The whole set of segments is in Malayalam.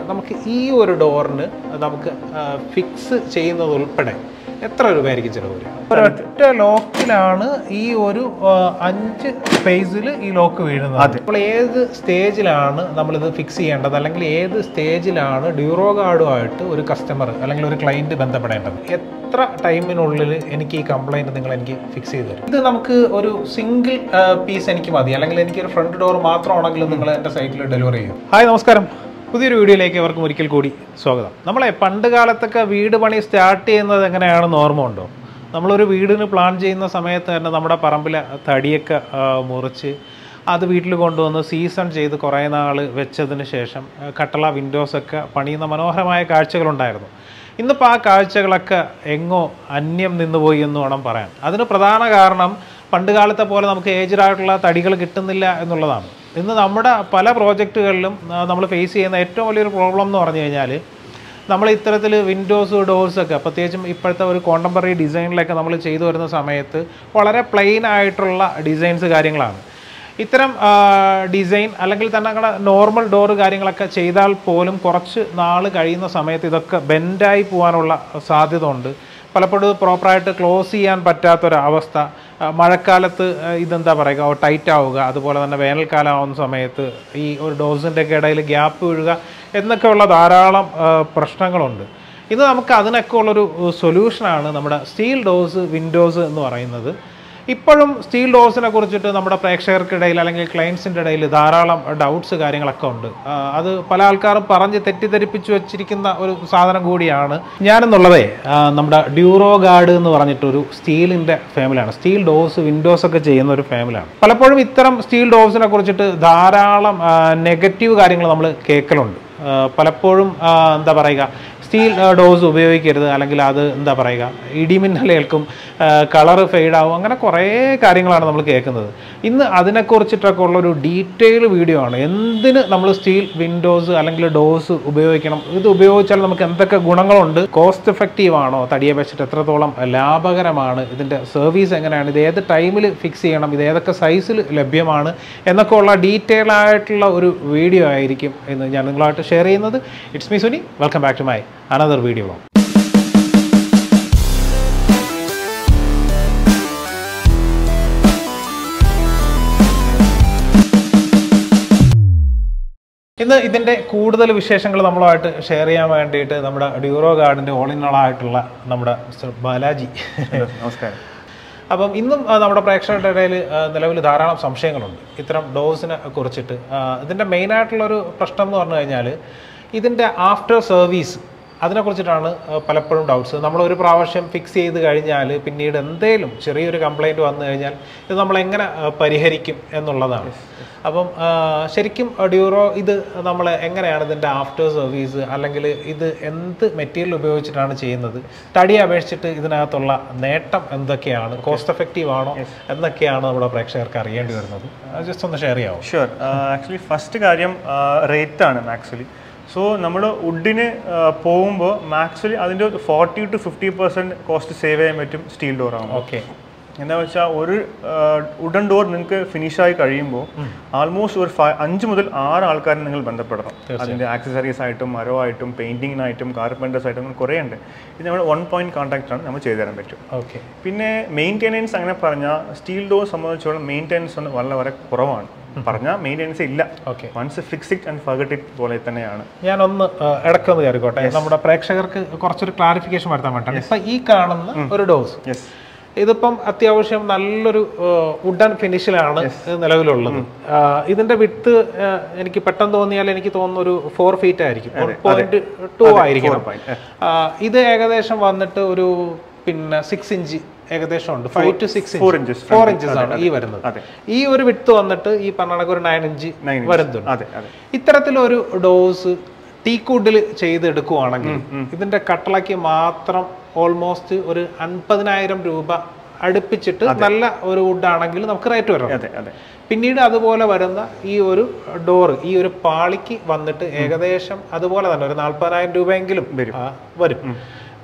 നമുക്ക് ഈ ഒരു ഡോറിന് നമുക്ക് ഫിക്സ് ചെയ്യുന്നത് ഉൾപ്പെടെ എത്ര രൂപയായിരിക്കും ചിലവ് വരിക ഒരൊറ്റ ലോക്കിലാണ് ഈ ഒരു ആ, അഞ്ച് സ്പേസിൽ ഈ ലോക്ക് വീഴുന്നത് അപ്പോൾ ഏത് സ്റ്റേജിലാണ് നമ്മളിത് ഫിക്സ് ചെയ്യേണ്ടത് അല്ലെങ്കിൽ ഏത് സ്റ്റേജിലാണ് ഡ്യൂറോ ഗാർഡുമായിട്ട് ഒരു കസ്റ്റമർ അല്ലെങ്കിൽ ഒരു ക്ലയൻറ്റ് ബന്ധപ്പെടേണ്ടത് എത്ര ടൈമിനുള്ളിൽ എനിക്ക് ഈ കംപ്ലൈൻറ്റ് നിങ്ങൾ എനിക്ക് ഫിക്സ് ചെയ്ത് തരും ഇത് നമുക്ക് ഒരു സിംഗിൾ പീസ് എനിക്ക് മതി അല്ലെങ്കിൽ എനിക്ക് ഒരു ഫ്രണ്ട് ഡോർ മാത്രമാണെങ്കിലും നിങ്ങൾ എൻ്റെ സൈറ്റിൽ ഡെലിവറി ചെയ്യും ഹായ് നമസ്കാരം പുതിയൊരു വീഡിയോയിലേക്ക് അവർക്കും ഒരിക്കൽ കൂടി സ്വാഗതം നമ്മളെ പണ്ട് കാലത്തൊക്കെ വീട് പണി സ്റ്റാർട്ട് ചെയ്യുന്നത് എങ്ങനെയാണെന്ന് ഓർമ്മ ഉണ്ടോ നമ്മളൊരു വീടിന് പ്ലാൻ ചെയ്യുന്ന സമയത്ത് തന്നെ നമ്മുടെ പറമ്പിലെ തടിയൊക്കെ ആ, മുറിച്ച് അത് വീട്ടിൽ കൊണ്ടുവന്ന് സീസൺ ചെയ്ത് കുറേ നാൾ വെച്ചതിന് ശേഷം ആ, കട്ടള വിൻഡോസൊക്കെ പണിയുന്ന മനോഹരമായ കാഴ്ചകളുണ്ടായിരുന്നു ഇന്നിപ്പോൾ ആ കാഴ്ചകളൊക്കെ എങ്ങോ അന്യം നിന്നുപോയി എന്ന് വേണം പറയാൻ അതിന് പ്രധാന കാരണം പണ്ട് കാലത്തെ പോലെ നമുക്ക് ഏജ്ഡ് ആയിട്ടുള്ള തടികൾ കിട്ടുന്നില്ല എന്നുള്ളതാണ് ഇന്ന് നമ്മുടെ പല പ്രോജക്റ്റുകളിലും നമ്മൾ ഫേസ് ചെയ്യുന്ന ഏറ്റവും വലിയൊരു പ്രോബ്ലം എന്ന് പറഞ്ഞു കഴിഞ്ഞാൽ നമ്മൾ ഇത്തരത്തിൽ വിൻഡോസ് ഡോർസൊക്കെ പ്രത്യേകിച്ചും ഇപ്പോഴത്തെ ഒരു കോണ്ടംപററി ഡിസൈനിലൊക്കെ നമ്മൾ ചെയ്തു വരുന്ന സമയത്ത് വളരെ പ്ലെയിൻ ആയിട്ടുള്ള ഡിസൈൻസ് കാര്യങ്ങളാണ് ഇത്തരം ഡിസൈൻ അല്ലെങ്കിൽ തന്നെ അങ്ങനെ നോർമൽ ഡോറ് കാര്യങ്ങളൊക്കെ ചെയ്താൽ പോലും കുറച്ച് നാൾ കഴിയുന്ന സമയത്ത് ഇതൊക്കെ ബെൻഡായി പോകാനുള്ള സാധ്യത ഉണ്ട് പലപ്പോഴും പ്രോപ്പറായിട്ട് ക്ലോസ് ചെയ്യാൻ പറ്റാത്തൊരവസ്ഥ ആ, മഴക്കാലത്ത് ആ, ഇതെന്താ പറയുക ടൈറ്റ് ആവുക അതുപോലെ തന്നെ വേനൽക്കാലം ആവുന്ന സമയത്ത് ഈ ഒരു ഡോസിൻ്റെ ഒക്കെ ഇടയിൽ ഗ്യാപ്പ് വീഴുക എന്നൊക്കെയുള്ള ധാരാളം ആ, പ്രശ്നങ്ങളുണ്ട് ഇന്ന് നമുക്ക് അതിനൊക്കെ ഉള്ളൊരു സൊല്യൂഷനാണ് നമ്മുടെ സ്റ്റീൽ ഡോസ് വിൻഡോസ് എന്ന് പറയുന്നത് ഇപ്പോഴും സ്റ്റീൽ ഡോസിനെ കുറിച്ചിട്ട് നമ്മുടെ പ്രേക്ഷകർക്കിടയിൽ അല്ലെങ്കിൽ ക്ലയൻസിൻ്റെ ഇടയിൽ ധാരാളം ഡൗട്ട്സ് കാര്യങ്ങളൊക്കെ ഉണ്ട് ആ, അത് പല ആൾക്കാരും പറഞ്ഞ് തെറ്റിദ്ധരിപ്പിച്ചു വെച്ചിരിക്കുന്ന ഒരു സാധനം കൂടിയാണ് ഞാനെന്നുള്ളതേ ആ, നമ്മുടെ ഡ്യൂറോ ഗാർഡ് എന്ന് പറഞ്ഞിട്ടൊരു സ്റ്റീലിൻ്റെ ഫാമിലിയാണ് സ്റ്റീൽ ഡോസ് വിൻഡോസ് ഒക്കെ ചെയ്യുന്ന ഒരു ഫാമിലിയാണ് പലപ്പോഴും ഇത്തരം സ്റ്റീൽ ഡോസിനെ കുറിച്ചിട്ട് ധാരാളം നെഗറ്റീവ് കാര്യങ്ങൾ നമ്മൾ കേൾക്കലുണ്ട് ആ, പലപ്പോഴും ആ, എന്താ പറയുക സ്റ്റീൽ ഡോസ് ഉപയോഗിക്കരുത് അല്ലെങ്കിൽ അത് എന്താ പറയുക ഇടിമിന്നലേൽക്കും കളറ് ഫെയ്ഡാവും അങ്ങനെ കുറേ കാര്യങ്ങളാണ് നമ്മൾ കേൾക്കുന്നത് ഇന്ന് അതിനെക്കുറിച്ചിട്ടൊക്കെ ഉള്ളൊരു ഡീറ്റെയിൽ വീഡിയോ ആണ് എന്തിന് നമ്മൾ സ്റ്റീൽ വിൻഡോസ് അല്ലെങ്കിൽ ഡോസ് ഉപയോഗിക്കണം ഇത് ഉപയോഗിച്ചാൽ നമുക്ക് എന്തൊക്കെ ഗുണങ്ങളുണ്ട് കോസ്റ്റ് എഫക്റ്റീവ് ആണോ തടിയെ വെച്ചിട്ട് എത്രത്തോളം ലാഭകരമാണ് ഇതിൻ്റെ സർവീസ് എങ്ങനെയാണ് ഇത് ഏത് ടൈമിൽ ഫിക്സ് ചെയ്യണം ഇത് ഏതൊക്കെ സൈസിൽ ലഭ്യമാണ് എന്നൊക്കെ ഉള്ള ഡീറ്റെയിൽ ആയിട്ടുള്ള ഒരു വീഡിയോ ആയിരിക്കും എന്ന് ഞാൻ നിങ്ങളുമായിട്ട് ഷെയർ ചെയ്യുന്നത് it's me Suni welcome back to my another video ഇന്ന് ഇതിൻ്റെ കൂടുതൽ വിശേഷങ്ങൾ നമ്മളുമായിട്ട് ഷെയർ ചെയ്യാൻ വേണ്ടിയിട്ട് നമ്മുടെ ഡ്യൂറോ ഗാർഡിൻ്റെ ഓൾ ഇൻ ഓൾ ആയിട്ടുള്ള നമ്മുടെ മിസ്റ്റർ ബാലാജി നമസ്കാരം അപ്പം ഇന്നും ആ, നമ്മുടെ പ്രേക്ഷകരുടെ ഇടയിൽ നിലവിൽ ധാരാളം സംശയങ്ങളുണ്ട് ഇത്തരം ഡോസിനെ കുറിച്ചിട്ട് ആ, ഇതിൻ്റെ മെയിനായിട്ടുള്ളൊരു പ്രശ്നം എന്ന് പറഞ്ഞു കഴിഞ്ഞാൽ ഇതിൻ്റെ ആഫ്റ്റർ സർവീസ് അതിനെക്കുറിച്ചിട്ടാണ് ആ, പലപ്പോഴും ഡൗട്ട്സ് നമ്മൾ ഒരു പ്രാവശ്യം ഫിക്സ് ചെയ്ത് കഴിഞ്ഞാൽ പിന്നീട് എന്തേലും ചെറിയൊരു കംപ്ലൈൻറ്റ് വന്നു കഴിഞ്ഞാൽ ഇത് നമ്മൾ എങ്ങനെ ആ, പരിഹരിക്കും എന്നുള്ളതാണ് അപ്പം ആ, ശരിക്കും ഡ്യൂറോ ഇത് നമ്മൾ എങ്ങനെയാണ് ഇതിൻ്റെ ആഫ്റ്റർ സർവീസ് അല്ലെങ്കിൽ ഇത് എന്ത് മെറ്റീരിയൽ ഉപയോഗിച്ചിട്ടാണ് ചെയ്യുന്നത് തടിയെ അപേക്ഷിച്ചിട്ട് ഇതിനകത്തുള്ള നേട്ടം എന്തൊക്കെയാണ് കോസ്റ്റ് എഫക്റ്റീവ് ആണോ എന്നൊക്കെയാണ് നമ്മുടെ പ്രേക്ഷകർക്ക് അറിയേണ്ടി വരുന്നത് ജസ്റ്റ് ഒന്ന് ഷെയർ ചെയ്യാമോ ഷുവർ ആക്ച്വലി ഫസ്റ്റ് കാര്യം റേറ്റ് ആണ് ആക്ച്വലി സോ നമ്മൾ വുഡിന് പോകുമ്പോൾ ആക്ച്വലി അതിൻ്റെ forty to fifty percent cost save ചെയ്യാൻ പറ്റും സ്റ്റീൽ ഡോർ ആകുമ്പോൾ ഓക്കെ എന്താ വെച്ചാൽ ഒരു വുഡൻ ഡോർ നിങ്ങൾക്ക് ഫിനിഷായി കഴിയുമ്പോൾ ആൾമോസ്റ്റ് ഒരു ഫൈവ് അഞ്ച് മുതൽ ആറ് ആൾക്കാരെ നിങ്ങൾ ബന്ധപ്പെടണം അതിൻ്റെ ആക്സസറീസ് ആയിട്ടും മരമായിട്ടും പെയിൻറ്റിങ്ങിനായിട്ടും കാർപ്പൻറ്റേഴ്സ് ആയിട്ടും അങ്ങനെ കുറേ ഉണ്ട് ഇത് നമ്മൾ വൺ പോയിന്റ് കോൺടാക്റ്റ് ആണ് നമ്മൾ ചെയ്തു തരാൻ പറ്റും ഓക്കെ പിന്നെ മെയിൻ്റെനൻസ് അങ്ങനെ പറഞ്ഞാൽ സ്റ്റീൽ ഡോർ സംബന്ധിച്ചോളം മെയിൻ്റെനൻസ് ഒന്ന് വളരെ വളരെ കുറവാണ് പറഞ്ഞാൽ മെയിൻ്റെനൻസ് ഇല്ല okay once fix it and forget it പോലെ തന്നെയാണ് ഞാനൊന്ന് ആ, ഇടയ്ക്കൊന്ന് കയറിക്കോട്ടെ നമ്മുടെ പ്രേക്ഷകർക്ക് കുറച്ചൊരു ക്ലാരിഫിക്കേഷൻ വരുത്താൻ വേണ്ടിയാണ് ഇപ്പം ഈ കാണുന്ന ഒരു ഡോസ് യെസ് ഇതിപ്പം അത്യാവശ്യം നല്ലൊരു വുഡൻ ഫിനിഷിലാണ് നിലവിലുള്ളത് ആ, ഇതിന്റെ വിട്ട് എനിക്ക് പെട്ടെന്ന് തോന്നിയാൽ എനിക്ക് തോന്നുന്നു ഒരു ഫോർ ഫീറ്റ് ആയിരിക്കും പോയിന്റ് ടു ആയിരിക്കണം ആ, ഇത് ഏകദേശം വന്നിട്ട് ഒരു പിന്നെ സിക്സ് ഇഞ്ച് ഏകദേശം ഉണ്ട് five to six Four inch inches four inches ആണ് ഈ വരുന്നത് അതെ. ഈ ഒരു വിട്ട് വന്നിട്ട് ഈ പറഞ്ഞ കണക്ക് ഒരു നയൻ ഇഞ്ച് Nine inches. വരുന്നുണ്ട് അതെ അതെ ഇത്തരത്തിലൊരു ഡോസ് ടീക്കൂഡിൽ ചെയ്തെടുക്കുവാണെങ്കിൽ ഇതിന്റെ കട്ടളയ്ക്ക് മാത്രം ഓൾമോസ്റ്റ് ഒരു അൻപതിനായിരം രൂപ അടുപ്പിച്ചിട്ട് നല്ല ഒരു വുഡ് ആണെങ്കിൽ നമുക്ക് റേറ്റ് വരണം അതെ അതെ പിന്നീട് അതുപോലെ വരുന്ന ഈ ഒരു ഡോറ് ഈ ഒരു പാളിക്ക് വന്നിട്ട് ഏകദേശം അതുപോലെ തന്നെ ഒരു നാൽപ്പതിനായിരം രൂപയെങ്കിലും വരും. ആ, വരും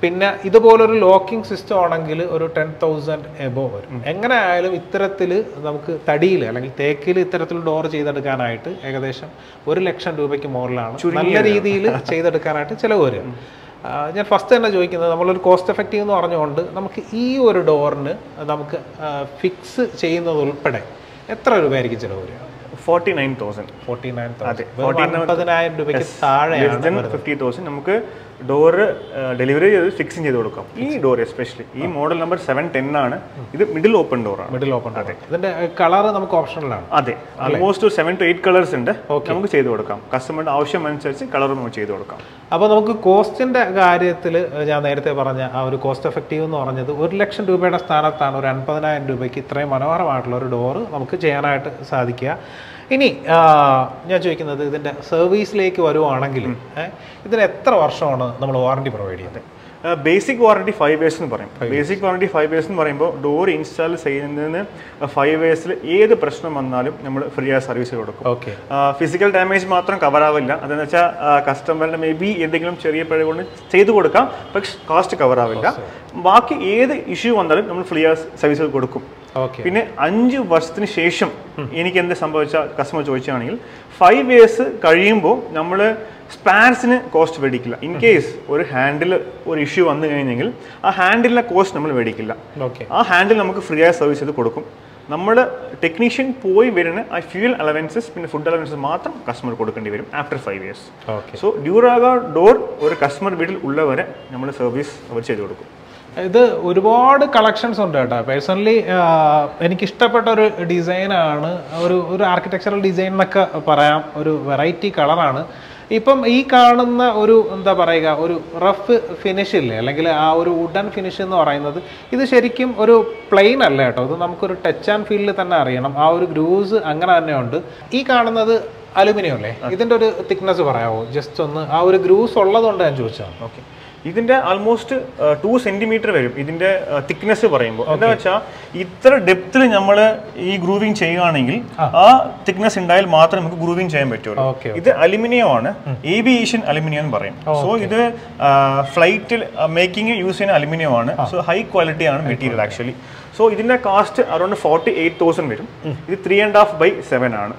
പിന്നെ ഇതുപോലൊരു ലോക്കിംഗ് സിസ്റ്റം ആണെങ്കിൽ ഒരു ടെൻ തൗസൻഡ് എബോ വരും എങ്ങനെ ആയാലും ഇത്തരത്തിൽ നമുക്ക് തടിയിൽ അല്ലെങ്കിൽ തേക്കിൽ ഇത്തരത്തിൽ ഡോർ ചെയ്തെടുക്കാനായിട്ട് ഏകദേശം ഒരു ലക്ഷം രൂപയ്ക്ക് മുകളിലാണ് നല്ല രീതിയിൽ ചെയ്തെടുക്കാനായിട്ട് ചിലവ് വരും ആ, ഞാൻ ഫസ്റ്റ് തന്നെ ചോദിക്കുന്നത് നമ്മളൊരു കോസ്റ്റ് എഫക്റ്റീവ് എന്ന് പറഞ്ഞുകൊണ്ട് നമുക്ക് ഈ ഒരു ഡോറിന് നമുക്ക് ഫിക്സ് ചെയ്യുന്നത് ഉൾപ്പെടെ എത്ര രൂപയായിരിക്കും ചിലവ് വരിക forty nine thousand forty nine അതെ, തൗസൻഡ് അൻപതിനായിരം രൂപയ്ക്ക് താഴെയാണ് ഫിഫ്റ്റി തൗസൻഡ് നമുക്ക് ഡോറ് ഡെലിവറി ചെയ്ത് ഫിക്സിങ് ചെയ്ത് കൊടുക്കാം ഈ ഡോർ എസ്പെഷ്യലി ഈ മോഡൽ നമ്പർ സെവൻ ടെൻ ആണ് ഇത് മിഡിൽ ഓപ്പൺ ഡോറാണ് മിഡിൽ ഓപ്പൺ അതെ ഇതിന്റെ കളർ നമുക്ക് ഓപ്ഷണലാണ് അതെ ആൾമോസ്റ്റ് ഒരു സെവൻ ടു എയ്റ്റ് കളേഴ്സ് ഉണ്ട് നമുക്ക് ചെയ്ത് കൊടുക്കാം കസ്റ്റമറുടെ ആവശ്യം അനുസരിച്ച് കളർ നമുക്ക് ചെയ്ത് കൊടുക്കാം അപ്പോൾ നമുക്ക് കോസ്റ്റിന്റെ കാര്യത്തിൽ ഞാൻ നേരത്തെ പറഞ്ഞ ആ ഒരു കോസ്റ്റ് എഫക്റ്റീവ് എന്ന് പറഞ്ഞത് ഒരു ലക്ഷം രൂപയുടെ സ്ഥാനത്താണ് ഒരു അൻപതിനായിരം രൂപയ്ക്ക് ഇത്രയും മനോഹരമായിട്ടുള്ള ഒരു ഡോറ് നമുക്ക് ചെയ്യാനായിട്ട് സാധിക്കുക ഇനി ആ, ഞാൻ ചോദിക്കുന്നത് ഇതിന്റെ സർവീസിലേക്ക് വരുവാണെങ്കിൽ ഏ, ഇതിന് എത്ര വർഷമാണ് നമ്മൾ വാറണ്ടി പ്രൊവൈഡ് ചെയ്യുന്നത് ബേസിക് വാറണ്ടി ഫൈവ് ഇയേഴ്സ് എന്ന് പറയും ബേസിക് വാറണ്ടി ഫൈവ് ഇയേഴ്സ് എന്ന് പറയുമ്പോൾ ഡോർ ഇൻസ്റ്റാൾ ചെയ്യുന്നതിന് ഫൈവ് ഇയേഴ്സിൽ ഏത് പ്രശ്നം വന്നാലും നമ്മൾ ഫ്രീ ആയ സർവീസ് കൊടുക്കും ഓക്കെ ഫിസിക്കൽ ഡാമേജ് മാത്രം കവർ ആവില്ല അതെന്ന് വെച്ചാൽ കസ്റ്റമറിന് മേ ബി എന്തെങ്കിലും ചെറിയ പിഴ കൊണ്ട് ചെയ്തു കൊടുക്കാം പക്ഷെ കോസ്റ്റ് കവർ ആവില്ല ബാക്കി ഏത് ഇഷ്യൂ വന്നാലും നമ്മൾ ഫ്രീ ആയ സർവീസ് കൊടുക്കും ഓക്കെ പിന്നെ അഞ്ച് വർഷത്തിന് ശേഷം എനിക്ക് എന്ത് സംഭവിച്ച കസ്റ്റമർ ചോദിച്ചാണെങ്കിൽ ഫൈവ് ഇയേഴ്സ് കഴിയുമ്പോൾ നമ്മൾ സ്പാൻസിന് കോസ്റ്റ് മേടിക്കില്ല ഇൻ കേസ് ഒരു ഹാൻഡിൽ ഒരു ഇഷ്യൂ വന്നു കഴിഞ്ഞെങ്കിൽ ആ ഹാൻഡിലിൻ്റെ കോസ്റ്റ് നമ്മൾ മേടിക്കില്ല ഓക്കെ ആ ഹാൻഡിൽ നമുക്ക് ഫ്രീ ആയി സർവീസ് ചെയ്ത് കൊടുക്കും നമ്മൾ ടെക്നീഷ്യൻ പോയി വരുന്ന ആ ഫ്യൂൽ അലവൻസസ് പിന്നെ ഫുഡ് അലവൻസസ് മാത്രം കസ്റ്റമർ കൊടുക്കേണ്ടി വരും after five years okay so ഡ്യൂറാഗ ഡോർ ഒരു കസ്റ്റമർ വീട്ടിൽ ഉള്ളവരെ നമ്മൾ സർവീസ് അവർ ചെയ്ത് കൊടുക്കും ഇത് ഒരുപാട് കളക്ഷൻസ് ഉണ്ട് കേട്ടോ പേഴ്സണലി എനിക്ക് ഇഷ്ടപ്പെട്ട ഒരു ഡിസൈനാണ് ഒരു ഒരു ആർക്കിടെക്ചറൽ ഡിസൈൻ എന്നൊക്കെ പറയാം ഒരു വെറൈറ്റി കളറാണ് ഇപ്പം ഈ കാണുന്ന ഒരു എന്താ പറയുക ഒരു റഫ് ഫിനിഷ് ഇല്ലേ അല്ലെങ്കിൽ ആ ഒരു വുഡൻ ഫിനിഷ് എന്ന് പറയുന്നത് ഇത് ശരിക്കും ഒരു പ്ലെയിൻ അല്ല കേട്ടോ ഇത് നമുക്കൊരു ടച്ച് ആൻഡ് ഫീലിൽ തന്നെ അറിയണം ആ ഒരു ഗ്രൂസ് അങ്ങനെ തന്നെ ഉണ്ട് ഈ കാണുന്നത് അലുമിനിയം അല്ലേ ഇതിൻ്റെ ഒരു തിക്നെസ് പറയാമോ ജസ്റ്റ് ഒന്ന് ആ ഒരു ഗ്രൂസ് ഉള്ളതുകൊണ്ട് ഞാൻ ചോദിച്ചതാണ് ഓക്കെ ഇതിന്റെ ആൾമോസ്റ്റ് ടു സെന്റിമീറ്റർ വരും ഇതിന്റെ തിക്നെസ് പറയുമ്പോൾ എന്താ വെച്ചാൽ ഇത്ര ഡെപ്തിൽ നമ്മൾ ഈ ഗ്രൂവിങ് ചെയ്യുകയാണെങ്കിൽ ആ തിക്നെസ് ഉണ്ടായാൽ മാത്രമേ നമുക്ക് ഗ്രൂവിങ് ചെയ്യാൻ പറ്റുള്ളൂ ഓക്കെ ഇത് അലുമിനിയം ആണ് ഏവിയേഷൻ അലുമിനിയം എന്ന് പറയും സോ ഇത് ഫ്ലൈറ്റിൽ മേക്കിംഗ് യൂസ് ചെയ്യുന്ന അലുമിനിയം ആണ് സോ ഹൈ ക്വാളിറ്റി ആണ് മെറ്റീരിയൽ ആക്ച്വലി സോ ഇതിന്റെ cost around forty eight thousand വരും ഇത് three and half by seven ആണ്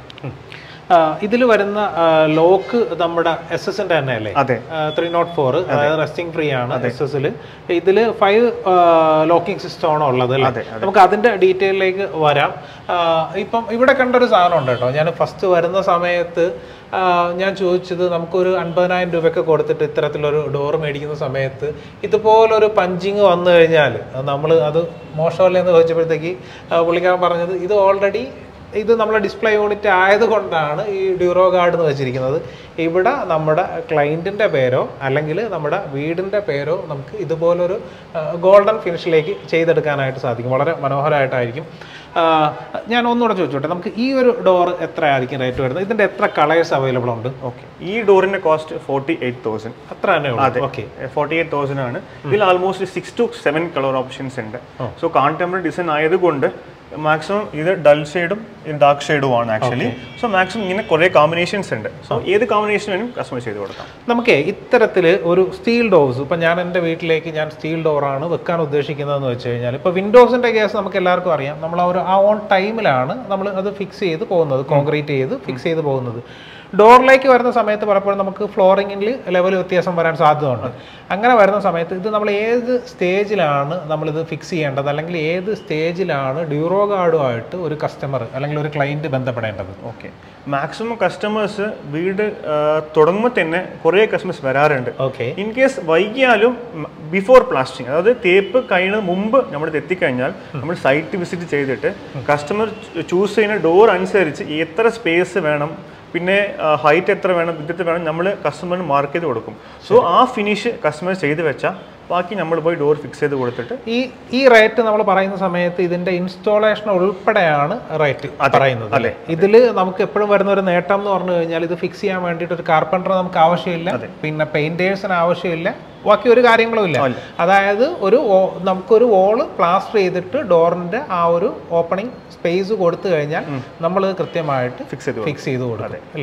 ഇതിൽ വരുന്ന ലോക്ക് നമ്മുടെ എസ് എസിന്റെ തന്നെ അല്ലേ അതെ ത്രീ നോട്ട് ഫോർ അതായത് റെസ്റ്റിംഗ് ഫ്രീ ആണ് എസ് എസിൽ ഇതിൽ ഫൈവ് ലോക്കിംഗ് സിസ്റ്റം ആണ് ഉള്ളത് അല്ലേ നമുക്ക് അതിന്റെ ഡീറ്റെയിലേക്ക് വരാം ആ, ഇപ്പം ഇവിടെ കണ്ട ഒരു സാധനം ഉണ്ട് കേട്ടോ ഞാൻ ഫസ്റ്റ് വരുന്ന സമയത്ത് ആ, ഞാൻ ചോദിച്ചത് നമുക്കൊരു അൻപതിനായിരം രൂപയൊക്കെ കൊടുത്തിട്ട് ഇത്തരത്തിലൊരു ഡോർ മേടിക്കുന്ന സമയത്ത് ഇതുപോലൊരു പഞ്ചിങ് വന്നു കഴിഞ്ഞാൽ നമ്മൾ അത് മോശമല്ലേ എന്ന് ചോദിച്ചപ്പോഴത്തേക്ക് ആ, പുള്ളിക്കാരൻ പറഞ്ഞത് ഇത് ഓൾറെഡി ഇത് നമ്മളെ ഡിസ്പ്ലേ യൂണിറ്റ് ആയതുകൊണ്ടാണ് ഈ ഡ്യൂറോ ഗാർഡ് എന്ന് വെച്ചിരിക്കുന്നത് ഇവിടെ നമ്മുടെ ക്ലയൻറ്റിൻ്റെ പേരോ അല്ലെങ്കിൽ നമ്മുടെ വീടിൻ്റെ പേരോ നമുക്ക് ഇതുപോലൊരു ഗോൾഡൻ ഫിനിഷിലേക്ക് ചെയ്തെടുക്കാനായിട്ട് സാധിക്കും വളരെ മനോഹരമായിട്ടായിരിക്കും ആ, ഞാൻ ഒന്നുകൂടെ ചോദിച്ചോട്ടെ നമുക്ക് ഈ ഒരു ഡോർ എത്ര ആയിരിക്കും റേറ്റ് വരുന്നത് ഇതിൻ്റെ എത്ര കളേഴ്സ് അവൈലബിൾ ഉണ്ട് ഓക്കെ ഈ ഡോറിന്റെ കോസ്റ്റ് ഫോർട്ടി എയ്റ്റ് തൗസൻഡ് അത്ര തന്നെ ഉള്ളൂ ഓക്കെ ഫോർട്ടി എയ്റ്റ് തൗസൻഡ് ആണ് ഇതിൽ almost six two seven colour options ഉണ്ട് സോ കോൺടെമ്പററി ഡിസൈൻ ആയതുകൊണ്ട് മാക്സിമം ഇത് ഡൾ ഷെയ്ഡും ഇത് ഡാർക്ക് ഷെയ്ഡും ആണ് ആക്ച്വലി സോ മാക്സിമം ഇങ്ങനെ കുറേ കോമ്പിനേഷൻസ് ഉണ്ട് സോ ഏത് കോമ്പിനേഷൻ വേണം കസ്റ്റമർ ചെയ്ത് കൊടുക്കാം നമുക്ക് ഇത്തരത്തിൽ ഒരു സ്റ്റീൽ ഡോർസ് ഇപ്പം ഞാൻ എൻ്റെ വീട്ടിലേക്ക് ഞാൻ സ്റ്റീൽ ഡോറാണ് വെക്കാൻ ഉദ്ദേശിക്കുന്നതെന്ന് വെച്ച് കഴിഞ്ഞാൽ ഇപ്പോൾ വിൻഡോസിൻ്റെ കേസ് നമുക്ക് എല്ലാവർക്കും അറിയാം നമ്മൾ ആ ഒരു ആ ഓൺ ടൈമിലാണ് നമ്മൾ അത് ഫിക്സ് ചെയ്ത് പോകുന്നത് കോൺക്രീറ്റ് ചെയ്ത് ഫിക്സ് ചെയ്ത് പോകുന്നത് ഡോറിലേക്ക് വരുന്ന സമയത്ത് പലപ്പോഴും നമുക്ക് ഫ്ലോറിങ്ങിൽ ലെവൽ വ്യത്യാസം വരാൻ സാധ്യതയുണ്ട് അങ്ങനെ വരുന്ന സമയത്ത് ഇത് നമ്മൾ ഏത് സ്റ്റേജിലാണ് നമ്മളിത് ഫിക്സ് ചെയ്യേണ്ടത് അല്ലെങ്കിൽ ഏത് സ്റ്റേജിലാണ് ഡ്യൂറോ ഗാർഡുമായിട്ട് ഒരു കസ്റ്റമർ അല്ലെങ്കിൽ ഒരു ക്ലയൻറ്റ് ബന്ധപ്പെടേണ്ടത് ഓക്കെ മാക്സിമം കസ്റ്റമേഴ്സ് വീട് ആ, തുടങ്ങുമ്പോൾ തന്നെ കുറേ കസ്റ്റമേഴ്സ് വരാറുണ്ട് ഓക്കെ ഇൻ കേസ് വൈകിയാലും ബിഫോർ പ്ലാസ്റ്റിംഗ് അതായത് തേപ്പ് കഴിയുന്നതിന് മുമ്പ് നമ്മൾ എത്തിക്കഴിഞ്ഞാൽ നമ്മൾ സൈറ്റ് വിസിറ്റ് ചെയ്തിട്ട് കസ്റ്റമർ ചൂസ് ചെയ്യുന്ന ഡോർ അനുസരിച്ച് എത്ര സ്പേസ് വേണം പിന്നെ ഹൈറ്റ് എത്ര വേണം വിദ്യത്ത് വേണം നമ്മൾ കസ്റ്റമറിന് മാർക്ക് ചെയ്ത് കൊടുക്കും സോ ആ ഫിനിഷ് കസ്റ്റമർ ചെയ്ത് വെച്ചാൽ ബാക്കി നമ്മൾ പോയി ഡോർ ഫിക്സ് ചെയ്ത് കൊടുത്തിട്ട് ഈ ഈ റേറ്റ് നമ്മൾ പറയുന്ന സമയത്ത് ഇതിന്റെ ഇൻസ്റ്റാളേഷൻ ഉൾപ്പെടെയാണ് റേറ്റ് പറയുന്നത് അല്ലേ ഇതിൽ നമുക്ക് എപ്പോഴും വരുന്ന ഒരു നേട്ടം എന്ന് പറഞ്ഞു കഴിഞ്ഞാൽ ഇത് ഫിക്സ് ചെയ്യാൻ വേണ്ടിയിട്ട് ഒരു കാർപ്പൻറ്റർ നമുക്ക് ആവശ്യമില്ല പിന്നെ പെയിന്റേഴ്സിന് ആവശ്യമില്ല ബാക്കി ഒരു കാര്യങ്ങളും ഇല്ല അതായത് ഒരു wall- നമുക്കൊരു വോള് പ്ലാസ്റ്റർ ചെയ്തിട്ട് ഡോറിന്റെ ആ ഒരു ഓപ്പണിംഗ് സ്പേസ് കൊടുത്തു കഴിഞ്ഞാൽ നമ്മൾ കൃത്യമായിട്ട് ഫിക്സ് ചെയ്ത് ഫിക്സ് ചെയ്ത് കൊടുക്കും അല്ലേ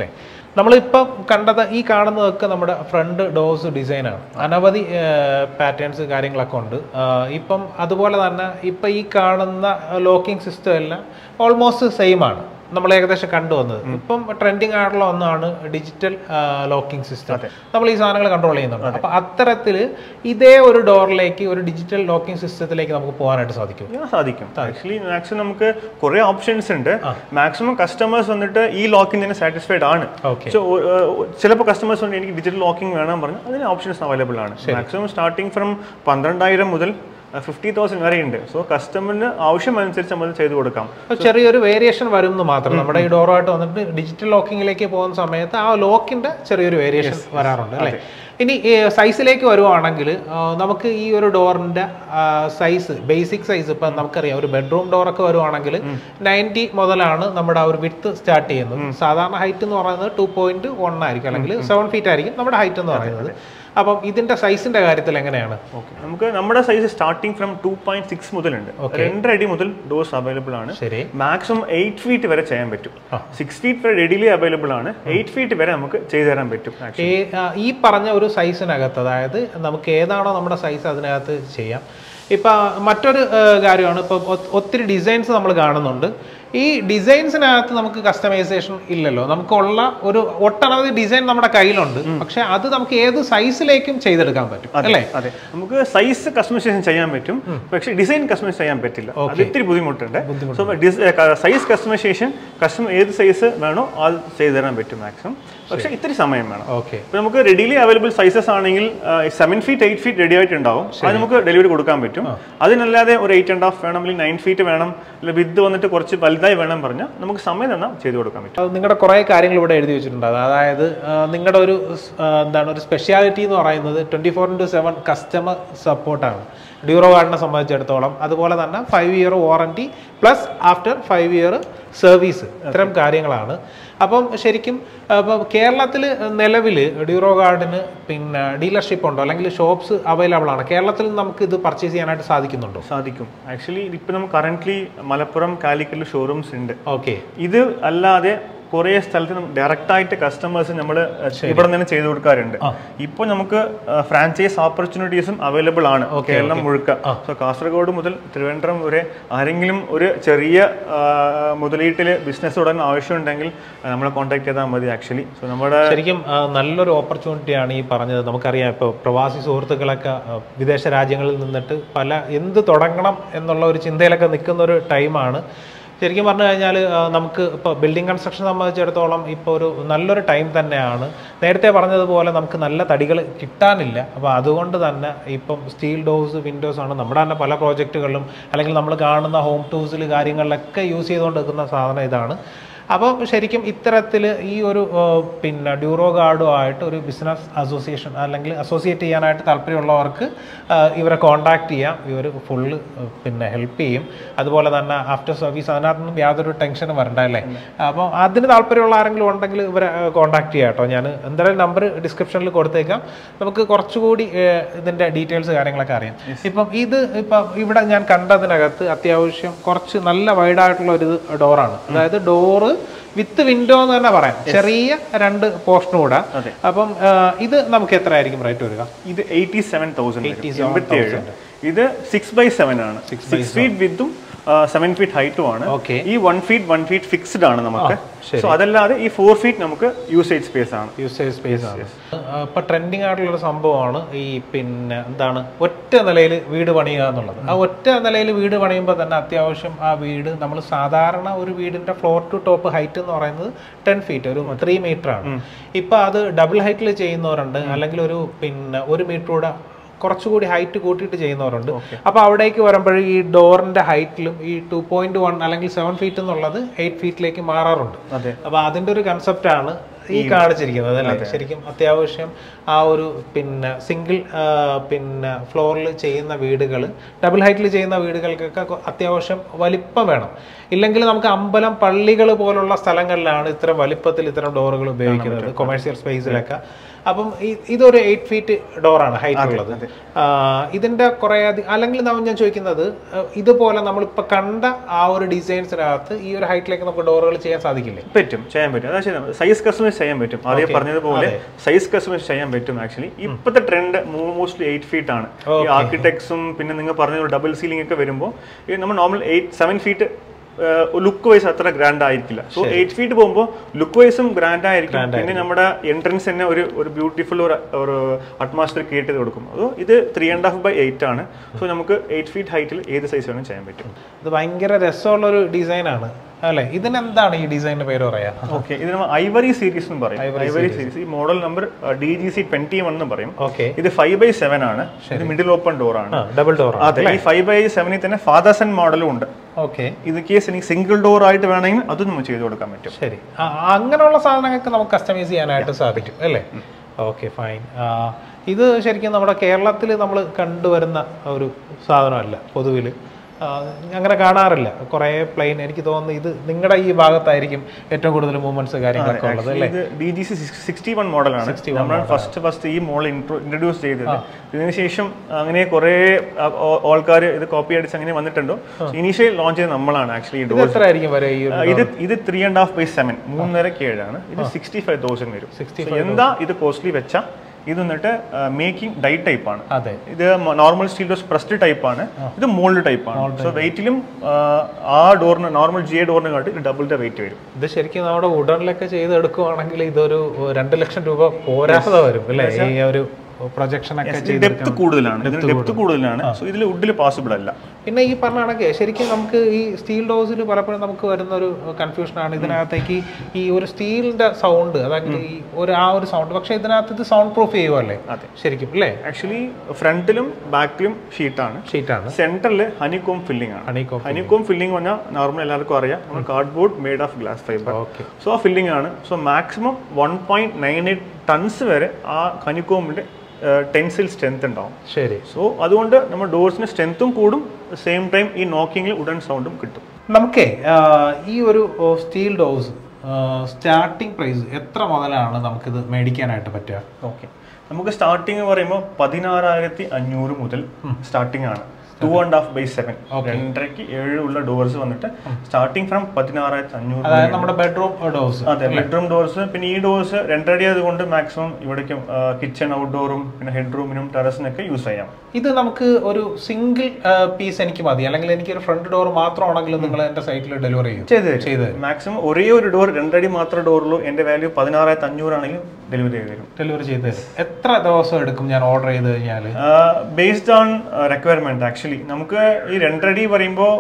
നമ്മളിപ്പം കണ്ടത് ഈ കാണുന്നതൊക്കെ നമ്മുടെ ഫ്രണ്ട് ഡോസ് ഡിസൈനാണ് അനവധി പാറ്റേൺസ് കാര്യങ്ങളൊക്കെ ഉണ്ട് ആ, ഇപ്പം അതുപോലെ തന്നെ ഇപ്പം ഈ കാണുന്ന ലോക്കിംഗ് സിസ്റ്റം എല്ലാം ഓൾമോസ്റ്റ് സെയിം ആണ് നമ്മൾ ഏകദേശം കണ്ടുവന്നത് ഇപ്പം ട്രെൻഡിങ് ആയിട്ടുള്ള ഒന്നാണ് ഡിജിറ്റൽ ലോക്കിംഗ് സിസ്റ്റം നമ്മൾ ഈ സാധനങ്ങൾ കൺട്രോൾ ചെയ്യുന്നുണ്ട് അപ്പൊ അത്തരത്തിൽ ഇതേ ഒരു ഡോറിലേക്ക് ഒരു ഡിജിറ്റൽ ലോക്കിംഗ് സിസ്റ്റത്തിലേക്ക് നമുക്ക് പോകാനായിട്ട് സാധിക്കും Yeah, സാധിക്കും ആക്ച്വലി മാക്സിമം നമുക്ക് കുറെ ഓപ്ഷൻസ് ഉണ്ട് മാക്സിമം കസ്റ്റമേഴ്സ് വന്നിട്ട് ഈ ലോക്കിംഗ് തന്നെ സാറ്റിസ്ഫൈഡ് ആണ് ഓക്കെ So, ഒ- ഒ- ചിലപ്പോൾ കസ്റ്റമേഴ്സ് ഉണ്ട് എനിക്ക് ഡിജിറ്റൽ ലോക്കിംഗ് വേണം പറഞ്ഞു അതിന് ഓപ്ഷൻസ് അവൈലബിൾ ആണ് മാക്സിമം സ്റ്റാർട്ടിങ് ഫ്രം പന്ത്രണ്ടായിരം മുതൽ ഫിഫ്റ്റി തൗസൻഡ് വരെ ഉണ്ട് സോ കസ്റ്റമറിന് ആവശ്യം അനുസരിച്ച് നമ്മൾ ചെയ്തു കൊടുക്കാം ചെറിയൊരു വേരിയേഷൻ വരും എന്ന് മാത്രം നമ്മുടെ ഈ ഡോറുമായിട്ട് വന്നിട്ട് ഡിജിറ്റൽ ലോക്കിങ്ങിലേക്ക് പോകുന്ന സമയത്ത് ആ ലോക്കിന്റെ ചെറിയൊരു വേരിയേഷൻ വരാറുണ്ട് അല്ലേ ഇനി സൈസിലേക്ക് വരുവാണെങ്കിൽ നമുക്ക് ഈ ഒരു ഡോറിന്റെ സൈസ് ബേസിക് സൈസ് ഇപ്പം നമുക്കറിയാം ഒരു ബെഡ്റൂം ഡോറൊക്കെ വരുവാണെങ്കിൽ നയൻറ്റി മുതലാണ് നമ്മുടെ ആ ഒരു വിട്ത് സ്റ്റാർട്ട് ചെയ്യുന്നത് സാധാരണ ഹൈറ്റ് എന്ന് പറയുന്നത് ടു പോയിന്റ് വൺ ആയിരിക്കും അല്ലെങ്കിൽ സെവൻ ഫീറ്റ് ആയിരിക്കും നമ്മുടെ ഹൈറ്റ് എന്ന് പറയുന്നത് അപ്പം ഇതിന്റെ സൈസിന്റെ കാര്യത്തിൽ എങ്ങനെയാണ് ഓക്കെ നമുക്ക് നമ്മുടെ size starting from two point six മുതലുണ്ട് രണ്ടര അടി മുതൽ ഡോസ് അവൈലബിൾ ആണ് ശരി മാക്സിമം എയ്റ്റ് ഫീറ്റ് വരെ ചെയ്യാൻ പറ്റും സിക്സ് ഫീറ്റ് വരെ റെഡിലി അവൈലബിൾ ആണ് എയ്റ്റ് ഫീറ്റ് വരെ നമുക്ക് ചെയ്തു തരാൻ പറ്റും actually. ഈ ആ, ഈ പറഞ്ഞ ഒരു സൈസിനകത്ത് അതായത് നമുക്ക് ഏതാണോ നമ്മുടെ സൈസ് അതിനകത്ത് ചെയ്യാം ഇപ്പം മറ്റൊരു ആ, കാര്യമാണ് ഇപ്പം ഒ- ഒത്തിരി ഡിസൈൻസ് നമ്മൾ കാണുന്നുണ്ട് ഈ ഡിസൈൻസിനകത്ത് നമുക്ക് കസ്റ്റമൈസേഷൻ ഇല്ലല്ലോ നമുക്കുള്ള ഒരു ഒട്ടനവധി ഡിസൈൻ നമ്മുടെ കയ്യിലുണ്ട് പക്ഷെ അത് നമുക്ക് ഏത് സൈസിലേക്കും ചെയ്തെടുക്കാൻ പറ്റും അല്ലേ അതെ നമുക്ക് സൈസ് കസ്റ്റമൈസേഷൻ ചെയ്യാൻ പറ്റും പക്ഷേ ഡിസൈൻ കസ്റ്റമൈസ് ചെയ്യാൻ പറ്റില്ല അത് ഇത്തിരി ബുദ്ധിമുട്ടുണ്ട് സോ സൈസ് കസ്റ്റമൈസേഷൻ കസ്റ്റമർ ഏത് സൈസ് വേണോ അത് ചെയ്തു തരാൻ പറ്റും മാക്സിമം പക്ഷേ ഇത്തിരി സമയം വേണം ഓക്കെ ഇപ്പൊ നമുക്ക് റെഡിലി അവൈലബിൾ സൈസസ് ആണെങ്കിൽ seven feet eight feet ready ആയിട്ടുണ്ടാവും അത് നമുക്ക് ഡെലിവറി കൊടുക്കാൻ പറ്റും അതിനല്ലാതെ ഒരു എയ്റ്റ് ആൻഡ് ഹാഫ് വേണം അല്ലെങ്കിൽ നയൻ ഫീറ്റ് വേണം അല്ലെങ്കിൽ വിത്ത് വന്നിട്ട് കുറച്ച് വലുതായി വേണം പറഞ്ഞാൽ നമുക്ക് സമയം തന്നാൽ ചെയ്തു കൊടുക്കാൻ പറ്റും അത് നിങ്ങളുടെ കുറേ കാര്യങ്ങൾ ഇവിടെ എഴുതി വെച്ചിട്ടുണ്ട് അത് അതായത് ആ, നിങ്ങളുടെ ഒരു സ്- ആ, എന്താണ് ഒരു സ്പെഷ്യാലിറ്റി എന്ന് പറയുന്നത് twenty four into seven customer സപ്പോർട്ടാണ് ഡ്യൂറോ കാർഡിനെ സംബന്ധിച്ചിടത്തോളം അതുപോലെ തന്നെ five year warranty plus after five year service ഇത്തരം കാര്യങ്ങളാണ് അപ്പം ശരിക്കും അപ്പം കേരളത്തിൽ നിലവിൽ ഡ്യൂറോ ഗാർഡിന് പിന്നെ ഡീലർഷിപ്പ് ഉണ്ടോ അല്ലെങ്കിൽ ഷോപ്സ് അവൈലബിൾ ആണ് കേരളത്തിൽ നമുക്ക് ഇത് പർച്ചേസ് ചെയ്യാനായിട്ട് സാധിക്കുന്നുണ്ടോ സാധിക്കും ആക്ച്വലി ഇപ്പൊ നമുക്ക് കറന്റ് മലപ്പുറം കാലിക്കറ്റ് ഷോറൂംസ് ഉണ്ട് ഓക്കെ ഇത് അല്ലാതെ കുറേ സ്ഥലത്ത് ഡയറക്റ്റ് ആയിട്ട് കസ്റ്റമേഴ്സ് നമ്മൾ ഇവിടെ നിന്ന് ചെയ്തു കൊടുക്കാറുണ്ട് ഇപ്പോൾ നമുക്ക് ഫ്രാഞ്ചൈസ് ഓപ്പർച്യൂണിറ്റീസും അവൈലബിൾ ആണ് കേരളം മുഴുക്ക സോ കാസർഗോഡ് മുതൽ തിരുവനന്തപുരം വരെ ആരെങ്കിലും ഒരു ചെറിയ മുതലീട്ടിൽ ബിസിനസ് തുടങ്ങാൻ ആവശ്യമുണ്ടെങ്കിൽ നമ്മളെ കോൺടാക്ട് ചെയ്താൽ മതി ആക്ച്വലി സോ നമ്മുടെ ശരിക്കും ആ, നല്ലൊരു ഓപ്പർച്യൂണിറ്റിയാണ് ഈ പറഞ്ഞത് നമുക്കറിയാം ഇപ്പോൾ പ്രവാസി സുഹൃത്തുക്കളൊക്കെ ആ, വിദേശ രാജ്യങ്ങളിൽ നിന്നിട്ട് പല എന്ത് തുടങ്ങണം എന്നുള്ള ഒരു ചിന്തയിലൊക്കെ നിൽക്കുന്ന ഒരു ടൈമാണ് ശരിക്കും പറഞ്ഞു കഴിഞ്ഞാൽ നമുക്ക് ഇപ്പോൾ ബിൽഡിംഗ് കൺസ്ട്രക്ഷൻ സംബന്ധിച്ചിടത്തോളം ഇപ്പോൾ ഒരു നല്ലൊരു ടൈം തന്നെയാണ് നേരത്തെ പറഞ്ഞതുപോലെ നമുക്ക് നല്ല തടികൾ കിട്ടാനില്ല അപ്പോൾ അതുകൊണ്ട് തന്നെ ഇപ്പം സ്റ്റീൽ ഡോസ് വിൻഡോസ് ആണ് നമ്മുടെ തന്നെ പല പ്രോജക്റ്റുകളിലും അല്ലെങ്കിൽ നമ്മൾ കാണുന്ന ഹോം ടൂൾസിൽ കാര്യങ്ങളിലൊക്കെ യൂസ് ചെയ്തുകൊണ്ട് നിൽക്കുന്ന സാധനം ഇതാണ് അപ്പോൾ ശരിക്കും ഇത്തരത്തിൽ ഈ ഒരു ആ, പിന്നെ ഡ്യൂറോ ഗാർഡുമായിട്ട് ഒരു ബിസിനസ് അസോസിയേഷൻ അല്ലെങ്കിൽ അസോസിയേറ്റ് ചെയ്യാനായിട്ട് താല്പര്യമുള്ളവർക്ക് ആ, ഇവരെ കോൺടാക്ട് ചെയ്യാം ഇവർ ഫുള്ള് പിന്നെ ഹെൽപ്പ് ചെയ്യും അതുപോലെ തന്നെ ആഫ്റ്റർ സർവീസ് അതിനകത്തൊന്നും യാതൊരു ടെൻഷനും വരണ്ട അല്ലേ അപ്പോൾ അതിന് താല്പര്യമുള്ള ആരെങ്കിലും ഉണ്ടെങ്കിൽ ഇവരെ കോൺടാക്ട് ചെയ്യാം കേട്ടോ ഞാൻ എന്തായാലും നമ്പർ ഡിസ്ക്രിപ്ഷനിൽ കൊടുത്തേക്കാം നമുക്ക് കുറച്ചുകൂടി ആ, ഇതിൻ്റെ ഡീറ്റെയിൽസ് കാര്യങ്ങളൊക്കെ അറിയാം ഇപ്പം ഇത് ഇപ്പം ഇവിടെ ഞാൻ കണ്ടതിനകത്ത് അത്യാവശ്യം കുറച്ച് നല്ല വൈഡായിട്ടുള്ള ഒരു ഡോറാണ് അതായത് ഡോറ് വിത്ത് വിൻഡോ എന്ന് തന്നെ പറയാം ചെറിയ രണ്ട് പോർഷൻ കൂടെ അതെ. അപ്പം ആ, ഇത് നമുക്ക് എത്ര ആയിരിക്കും റേറ്റ് വരിക ഇത് എയ്റ്റി സെവൻ തൗസൻഡ് 87,000. ഇത് സിക്സ് ബൈ സെവൻ ആണ് സിക്സ് ഫീറ്റ് വിത്തും സെവൻ ഫീറ്റ് ഹൈറ്റും ആണ് ഓക്കെ ഈ one feet one feet fixed ആണ് നമുക്ക് സോ അതല്ലാതെ ഈ ഫോർ ഫീറ്റ് നമുക്ക് യൂസേജ് സ്പേസ് ആണ് യൂസേജ് സ്പേസ് ആണ് ഇപ്പൊ ട്രെൻഡിങ് ആയിട്ടുള്ള ഒരു സംഭവമാണ് ഈ പിന്നെ എന്താണ് ഒറ്റ നിലയിൽ വീട് പണിയുക എന്നുള്ളത് ആ ഒറ്റ നിലയിൽ വീട് പണിയുമ്പോൾ തന്നെ അത്യാവശ്യം ആ വീട് നമ്മൾ സാധാരണ ഒരു വീടിന്റെ ഫ്ലോർ ടു ടോപ്പ് ഹൈറ്റ് എന്ന് പറയുന്നത് ടെൻ ഫീറ്റ് ഒരു ത്രീ മീറ്റർ ആണ് ഇപ്പൊ അത് ഡബിൾ ഹൈറ്റിൽ ചെയ്യുന്നവരുണ്ട് അല്ലെങ്കിൽ ഒരു പിന്നെ ഒരു മീറ്റർ കൂടെ കുറച്ചുകൂടി ഹൈറ്റ് കൂട്ടിയിട്ട് ചെയ്യുന്നവരുണ്ട് അപ്പൊ അവിടേക്ക് വരുമ്പോൾ ഈ ഡോറിന്റെ ഹൈറ്റിലും ഈ ടു പോയിന്റ് വൺ അല്ലെങ്കിൽ സെവൻ ഫീറ്റ് എന്നുള്ളത് എയ്റ്റ് ഫീറ്റിലേക്ക് മാറാറുണ്ട് അതെ അപ്പൊ അതിന്റെ ഒരു കൺസെപ്റ്റ് ആണ് ഈ കാണിച്ചിരിക്കുന്നത് അല്ലേ ശരിക്കും അത്യാവശ്യം ആ ഒരു പിന്നെ സിംഗിൾ പിന്നെ ഫ്ലോറിൽ ചെയ്യുന്ന വീടുകൾ ഡബിൾ ഹൈറ്റിൽ ചെയ്യുന്ന വീടുകൾക്കൊക്കെ കൊ- അത്യാവശ്യം വലിപ്പം വേണം ഇല്ലെങ്കിൽ നമുക്ക് അമ്പലം പള്ളികൾ പോലുള്ള സ്ഥലങ്ങളിലാണ് ഇത്തരം വലിപ്പത്തിൽ ഇത്തരം ഡോറുകൾ ഉപയോഗിക്കുന്നത് കൊമേഴ്സ്യൽ സ്പേസിലൊക്കെ അപ്പം ഈ- ഇതൊരു എയ്റ്റ് ഫീറ്റ് ഡോറാണ് ഹൈറ്റ് ഉള്ളത് ആ, ഇതിന്റെ കുറേ അധി- അല്ലെങ്കിൽ നമ്മ- ഞാൻ ചോദിക്കുന്നത് ആ, ഇതുപോലെ നമ്മളിപ്പോൾ കണ്ട ആ ഒരു ഡിസൈൻസിനകത്ത് ഈ ഒരു ഹൈറ്റിലേക്ക് നമുക്ക് ഡോറുകൾ ചെയ്യാൻ സാധിക്കില്ലേ പറ്റും ചെയ്യാൻ പറ്റും അതാ ശരി സൈസ് കസ്റ്റമൈസ് കസ്റ്റമൈസ് ചെയ്യാൻ പറ്റും ആദ്യം പറഞ്ഞതുപോലെ സൈസ് കസ്റ്റമൈസ് ചെയ്യാൻ പറ്റും ആക്ച്വലി ഇപ്പോഴത്തെ ട്രെൻഡ് മോസ്റ്റ്ലി എയ്റ്റ് ഫീറ്റ് ആണ് ഈ ആർക്കിടെക്ട്സും പിന്നെ നിങ്ങൾ പറഞ്ഞ ഡബിൾ സീലിംഗ് ഒക്കെ വരുമ്പോൾ നമ്മൾ normal eight seven feet look wise അത്ര ഗ്രാൻഡ് ആയിരിക്കില്ല സോ എയ്റ്റ് ഫീറ്റ് പോകുമ്പോൾ ലുക്ക് വൈസും ഗ്രാൻഡ് ആയിരിക്കും പിന്നെ നമ്മുടെ എൻട്രൻസ് തന്നെ ഒരു ഒരു ബ്യൂട്ടിഫുൾ ഒരു ഒരു അറ്റ്മോസ്ഫിയർ ക്രിയേറ്റ് ചെയ്ത് കൊടുക്കും അതോ ഇത് three and half by eight ആണ് സോ നമുക്ക് എയ്റ്റ് ഫീറ്റ് ഹൈറ്റിൽ ഏത് സൈസ് വേണം ചെയ്യാൻ പറ്റും ഇത് ഭയങ്കര രസമുള്ളൊരു ഡിസൈനാണ് അല്ലേ ഇതിനെന്താണ് ഈ ഡിസൈനിന്റെ പേര് പറയാ ഓക്കെ ഇത് നമ്മൾ ഐവറി സീരീസ് എന്ന് പറയും ഐവറി സീരീസ് ഈ model number D G C twenty one എന്ന് പറയും ഓക്കെ ഇത് ഫൈവ് ബൈ സെവൻ ആണ് ഇത് മിഡിൽ ഓപ്പൺ ഡോർ ആണ് ഡബിൾ ഡോർ അതെ ഈ ഫൈവ് ബൈ സെവനിൽ തന്നെ ഫാദർ സൺ മോഡലും ഉണ്ട് ഓക്കെ ഇത് കേസ് എനിക്ക് സിംഗിൾ ഡോർ ആയിട്ട് വേണമെങ്കിൽ അതും നമുക്ക് ചെയ്ത് കൊടുക്കാൻ പറ്റും ശരി ആ, അങ്ങനെയുള്ള സാധനങ്ങൾക്ക് നമുക്ക് കസ്റ്റമൈസ് ചെയ്യാനായിട്ട് സാധിക്കും അല്ലേ ഓക്കെ ഫൈൻ ഇത് ശരിക്കും നമ്മുടെ കേരളത്തിൽ നമ്മൾ കണ്ടുവരുന്ന ഒരു സാധനമല്ല പൊതുവിൽ അങ്ങനെ കാണാറില്ല കുറേ പ്ലെയിൻ എനിക്ക് തോന്നുന്നു ഇത് നിങ്ങളുടെ ഈ ഭാഗത്തായിരിക്കും ഏറ്റവും കൂടുതൽ മൂവ്മെന്റ്സ് കാര്യങ്ങളൊക്കെ ഉള്ളത് അല്ലേ ഇത് D G C sixty one മോഡലാണ് നമ്മൾ ഫസ്റ്റ് ഫസ്റ്റ് ഈ മോഡൽ ഇൻട്രൊഡ്യൂസ് ചെയ്തത് ഇതിന് ശേഷം അങ്ങനെ കുറെ ആൾക്കാർ ഇത് കോപ്പി അടിച്ച് അങ്ങനെ വന്നിട്ടുണ്ടോ ഇനീഷ്യൽ ലോഞ്ച് ചെയ്ത് നമ്മളാണ് ആക്ച്വലി ഈ ഇത് ഡോർ എത്ര ആയിരിക്കും വരെ ഈ ഒരു ഇത് ഇത് three and half by seven മൂന്നരക്ക് ഏഴാണ് ഇത് സിക്സ്റ്റി ഫൈവ് തൗസൻഡ് വരും So, എന്താ ഇത് കോസ്റ്റ്ലി വെച്ചാൽ ഇത് വന്നിട്ട് മേക്കിംഗ് ഡൈ ടൈപ്പ് ആണ് അതെ ഇത് normal steel doors pressed type ആണ് ഇത് മോൾഡ് ടൈപ്പ് ആണ് സോ വെയിറ്റിലും ആ ഡോറിന് നോർമൽ ജി എ ഡോറിനെ കാട്ടി ഇത് ഡബിൾ ദ വെയിറ്റ് വരും ഇത് ശരിക്കും നമ്മുടെ ഉടനിലൊക്കെ ചെയ്തെടുക്കുവാണെങ്കിൽ ഇതൊരു രണ്ട് ലക്ഷം രൂപ പോരാതെ വരും അല്ലേ ഈ ഒരു പ്രൊജക്ഷൻ ഒക്കെ ചെയ്ത് ഡെപ്ത് കൂടുതലാണ് ഇതിന് ഡെപ്ത് കൂടുതലാണ് സോ ഇതിൽ വുഡിൽ പോസിബിൾ അല്ല പിന്നെ ഈ പറഞ്ഞ കണക്ക് ശരിക്കും നമുക്ക് ഈ സ്റ്റീൽ ഡോസിൽ പലപ്പോഴും നമുക്ക് വരുന്ന ഒരു കൺഫ്യൂഷനാണ് ഇതിനകത്തേക്ക് ഈ ഒരു സ്റ്റീലിന്റെ സൗണ്ട് അതായത് ഈ ഒരു ആ ഒരു സൗണ്ട് പക്ഷെ ഇതിനകത്ത് ഇത് സൗണ്ട് പ്രൂഫ് ചെയ്യുമല്ലേ അതെ. ശരിക്കും അല്ലേ ആക്ച്വലി ഫ്രണ്ടിലും ബാക്കിലും ഷീറ്റാണ് ഷീറ്റാണ് സെന്ററിൽ ഹണികോം ഫില്ലിംഗ് ആണ് ഹണിക്കോം ഹണികോം ഫില്ലിംഗ് പറഞ്ഞാൽ നോർമൽ എല്ലാവർക്കും അറിയാം നമ്മൾ cardboard made of glass fibre okay so ആ ഫില്ലിംഗ് ആണ് so maximum one point nine eight tons വരെ ആ ഹണികോമിന്റെ ടെൻസിൽ സ്ട്രെങ്ത് ഉണ്ടാവും ശരി സോ അതുകൊണ്ട് നമ്മൾ ഡോർസിന് സ്ട്രെങ്ത്തും കൂടും സെയിം ടൈം ഈ നോക്കിങ്ങിൽ ഉടൻ സൗണ്ടും കിട്ടും നമുക്കേ ആ, ഈ ഒരു സ്റ്റീൽ ഡോസ് സ്റ്റാർട്ടിംഗ് പ്രൈസ് എത്ര മുതലാണ് നമുക്കിത് മേടിക്കാനായിട്ട് പറ്റുക ഓക്കെ നമുക്ക് സ്റ്റാർട്ടിങ് പറയുമ്പോൾ പതിനാറായിരത്തി അഞ്ഞൂറ് മുതൽ സ്റ്റാർട്ടിംഗ് ആണ് two and half by seven രണ്ടരയ്ക്ക് ഏഴ് ഉള്ള ഡോർസ് വന്നിട്ട് സ്റ്റാർട്ടിങ് ഫ്രം പതിനാറായിരത്തി അഞ്ഞൂറ് അതായത് നമ്മുടെ ബെഡ്റൂം ഡോസ് അതെ ബെഡ്റൂം ഡോർസ് പിന്നെ ഈ ഡോർസ് രണ്ടടി ആയതുകൊണ്ട് മാക്സിമം ഇവിടേക്കും കിച്ചൺ ഔട്ട്ഡോറും പിന്നെ ഹെഡ് റൂമിനും ടെറസിനൊക്കെ യൂസ് ചെയ്യാം ഇത് നമുക്ക് ഒരു സിംഗിൾ പീസ് എനിക്ക് മതി അല്ലെങ്കിൽ എനിക്ക് ഒരു ഫ്രണ്ട് ഡോർ മാത്രമാണെങ്കിലും നിങ്ങൾ എന്റെ സൈറ്റിൽ ഡെലിവറി ചെയ്യും ചെയ്ത് ചെയ്ത് മാക്സിമം ഒരേ ഒരു ഡോർ രണ്ടടി മാത്രമേ ഡോറുള്ളൂ എന്റെ വാല്യൂ പതിനാറായിരത്തി അഞ്ഞൂറാണെങ്കിൽ ഡെലിവറി ചെയ്ത് തരും ഡെലിവറി ചെയ്ത് തരും എത്ര ദിവസം എടുക്കും ഞാൻ ഓർഡർ ചെയ്ത് കഴിഞ്ഞാൽ ബേസ്ഡ് ഓൺ റിക്വയർമെന്റ് ആക്ച്വലി നമുക്ക് ഈ രണ്ടടി പറയുമ്പോൾ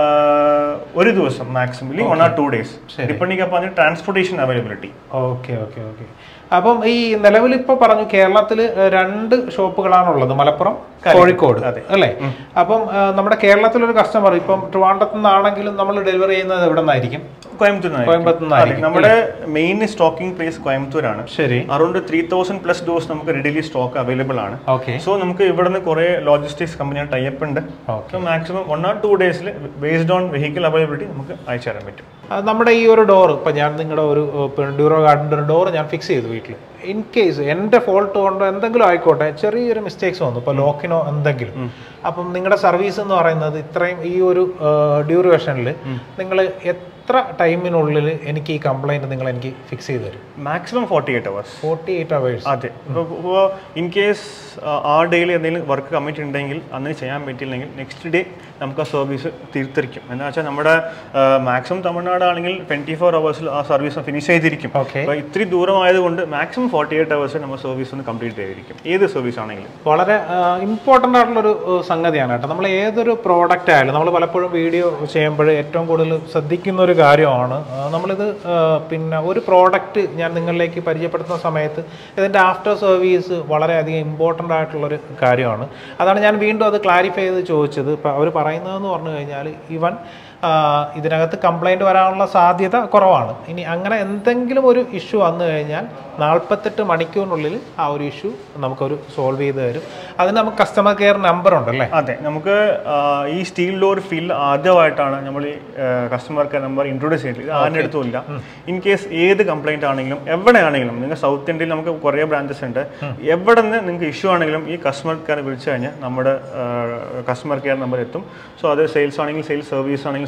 ഒരു ദിവസം മാക്സിമം ഇല്ലെങ്കിൽ one or two days depending upon transportation availability okay okay okay അപ്പം ഈ നിലവിൽ ഇപ്പൊ പറഞ്ഞു കേരളത്തിൽ രണ്ട് ഷോപ്പുകളാണുള്ളത് മലപ്പുറം കോഴിക്കോട് അല്ലേ അപ്പം ആ, നമ്മുടെ കേരളത്തിലൊരു കസ്റ്റമർ ഇപ്പം ട്രിവാൻഡ്രത്ത് നിന്നാണെങ്കിലും നമ്മൾ ഡെലിവറി ചെയ്യുന്നത് എവിടെ നിന്നായിരിക്കും കോയമ്പത്തൂർ കോയമ്പത്തൂർ നിന്നായിരിക്കും നമ്മുടെ മെയിൻ സ്റ്റോക്കിംഗ് പ്ലേസ് കോയമ്പത്തൂരാണ് ശരി around three thousand plus doors നമുക്ക് റെഡിലി സ്റ്റോക്ക് അവൈലബിൾ ആണ് ഓക്കെ സോ നമുക്ക് ഇവിടുന്ന് കുറെ ലോജിസ്റ്റിക്സ് കമ്പനികൾ ടൈപ്പ് ഉണ്ട് Okay. So maximum one or two ഡേയ്സിൽ ബേസ്ഡ് ഓൺ വെഹിക്കിൾ അവൈലബിലിറ്റി നമുക്ക് അയച്ചു തരാൻ പറ്റും ആ, നമ്മുടെ ഈ ഒരു ഡോർ ഇപ്പം ഞാൻ നിങ്ങളുടെ ഒരു ഡ്യൂറോ ഗാർഡൻ്റെ ഒരു ഡോർ ഞാൻ ഫിക്സ് ചെയ്തു വീട്ടിൽ ഇൻ കേസ് എൻ്റെ ഫോൾട്ട് കൊണ്ടോ എന്തെങ്കിലും ആയിക്കോട്ടെ ചെറിയൊരു മിസ്റ്റേക്സ് വന്നു ഇപ്പോൾ ലോക്കിനോ എന്തെങ്കിലും അപ്പം നിങ്ങളുടെ സർവീസ് എന്ന് പറയുന്നത് ഇത്രയും ഈ ഒരു ഡ്യൂറേഷനിൽ നിങ്ങൾ എത്ര ടൈമിനുള്ളിൽ എനിക്ക് ഈ കംപ്ലൈൻറ്റ് നിങ്ങൾ എനിക്ക് ഫിക്സ് ചെയ്ത് തരും maximum forty eight hours forty eight hours അതെ ഇപ്പോൾ ഇൻ കേസ് ആ ഡേയിൽ എന്തെങ്കിലും വർക്ക് കമ്മിറ്റ് ഉണ്ടെങ്കിൽ അന്ന് ചെയ്യാൻ പറ്റിയില്ലെങ്കിൽ നെക്സ്റ്റ് ഡേ നമുക്ക് ആ സർവീസ് തീർത്തിരിക്കും എന്താ വെച്ചാൽ നമ്മുടെ മാക്സിമം തമിഴ്നാട് ആണെങ്കിൽ ട്വൻറ്റി ഫോർ അവേഴ്സിൽ ആ സർവീസ് ഫിനിഷ് ചെയ്തിരിക്കും ഓക്കെ അപ്പോൾ ഇത്തിരി ദൂരമായതുകൊണ്ട് മാക്സിമം ഫോർട്ടി എയ്റ്റ് അവേഴ്സ് നമ്മൾ സർവീസ് ഒന്ന് കംപ്ലീറ്റ് ചെയ്തിരിക്കും ഏത് സർവീസ് ആണെങ്കിലും വളരെ ഇമ്പോർട്ടൻ്റ് ആയിട്ടുള്ളൊരു ആ, സംഗതിയാണ് കേട്ടോ നമ്മൾ ഏതൊരു പ്രോഡക്റ്റ് ആയാലും നമ്മൾ പലപ്പോഴും വീഡിയോ ചെയ്യുമ്പോൾ ഏറ്റവും കൂടുതൽ ശ്രദ്ധിക്കുന്ന ഒരു കാര്യമാണ് ആ, നമ്മളിത് ആ, പിന്നെ ഒരു പ്രോഡക്റ്റ് ഞാൻ നിങ്ങളിലേക്ക് പരിചയപ്പെടുത്തുന്ന സമയത്ത് ഇതിൻ്റെ ആഫ്റ്റർ സർവീസ് വളരെയധികം ഇമ്പോർട്ടൻ്റ് ആയിട്ടുള്ളൊരു കാര്യമാണ് അതാണ് ഞാൻ വീണ്ടും അത് ക്ലാരിഫൈ ചെയ്ത് ചോദിച്ചത് ഇപ്പം അവർ പറയുന്നതെന്ന് പറഞ്ഞു കഴിഞ്ഞാൽ ഇവൻ ആ, ഇതിനകത്ത് കംപ്ലൈൻറ്റ് വരാനുള്ള സാധ്യത കുറവാണ് ഇനി അങ്ങനെ എന്തെങ്കിലും ഒരു ഇഷ്യൂ വന്നു കഴിഞ്ഞാൽ നാൽപ്പത്തെട്ട് മണിക്കൂറിനുള്ളിൽ ആ ഒരു ഇഷ്യൂ നമുക്കൊരു സോൾവ് ചെയ്ത് തരും അതിന് നമുക്ക് കസ്റ്റമർ കെയർ നമ്പർ ഉണ്ടല്ലേ അതെ നമുക്ക് ആ, ഈ സ്റ്റീൽ ഡോർ ഫീൽഡ് ആദ്യമായിട്ടാണ് നമ്മൾ ഈ കസ്റ്റമർ കെയർ നമ്പർ ഇൻട്രൊഡ്യൂസ് ചെയ്തത് ഇത് ആരുടെ അടുത്തും ഇല്ല ഇൻ കേസ് ഏത് കംപ്ലൈന്റ് ആണെങ്കിലും എവിടെയാണെങ്കിലും നിങ്ങൾ സൗത്ത് ഇന്ത്യയിൽ നമുക്ക് കുറേ ബ്രാഞ്ചസ് ഉണ്ട് എവിടെ നിന്ന് നിങ്ങൾക്ക് ഇഷ്യൂ ആണെങ്കിലും ഈ കസ്റ്റമർ കെയർ വിളിച്ചു കഴിഞ്ഞാൽ നമ്മുടെ കസ്റ്റമർ കെയർ നമ്പർ എത്തും സോ അത് സെയിൽസ് ആണെങ്കിൽ സെയിൽസ് സർവീസ് ആണെങ്കിൽ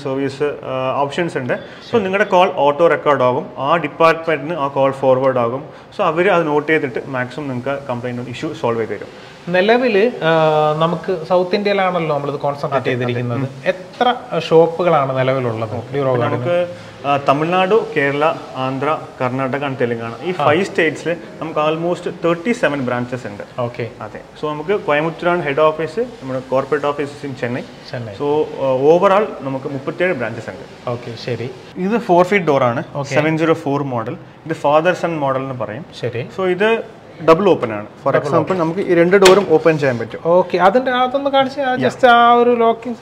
സർവീസ് ഓപ്ഷൻസ് ഉണ്ട് സോ നിങ്ങളുടെ കോൾ ഓട്ടോ റെക്കോർഡ് ആകും ആ ഡിപ്പാർട്ട്മെന്റിന് ആ കോൾ ഫോർവേഡ് ആകും സോ അവർ അത് നോട്ട് ചെയ്തിട്ട് മാക്സിമം നിങ്ങൾക്ക് കംപ്ലൈൻറ്റ് ഇഷ്യൂ സോൾവ് ചെയ്ത് തരും നിലവിൽ നമുക്ക് സൗത്ത് ഇന്ത്യയിലാണല്ലോ നമ്മളിത് കോൺസെൻട്രേറ്റ് ചെയ്തിരിക്കുന്നത് എത്ര ഷോപ്പുകളാണ് നിലവിലുള്ളത് ഡ്യൂറോ ഗാർഡിന് നമുക്ക് ആ, തമിഴ്നാടു കേരള ആന്ധ്ര കർണാടക ആൻഡ് തെലുങ്കാന ഈ ഫൈവ് സ്റ്റേറ്റ്സിൽ നമുക്ക് ആൾമോസ്റ്റ് തേർട്ടി സെവൻ ബ്രാഞ്ചസ് ഉണ്ട് ഓക്കെ അതെ സോ നമുക്ക് കോയമ്പത്തൂരാണ് ഹെഡ് ഓഫീസ് നമ്മുടെ corporate office in Chennai Chennai so overall നമുക്ക് മുപ്പത്തേഴ് ബ്രാഞ്ചസ് ഉണ്ട് ഓക്കെ ശരി ഇത് ഫോർ ഫീറ്റ് ഡോർ ആണ് സെവൻ സീറോ ഫോർ മോഡൽ ഇത് ഫാദർ സൺ മോഡൽ എന്ന് പറയും ശരി സോ ഇത് ഡബിൾ ഓപ്പൺ ആണ് ഫോർ എക്സാമ്പിൾ നമുക്ക് ഈ രണ്ട് ഡോറും ഓപ്പൺ ചെയ്യാൻ പറ്റും ഓക്കെ അതിന്റെ അതൊന്ന് കാണിച്ച് ജസ്റ്റ് ആ ഒരു ലോക്കിംഗ്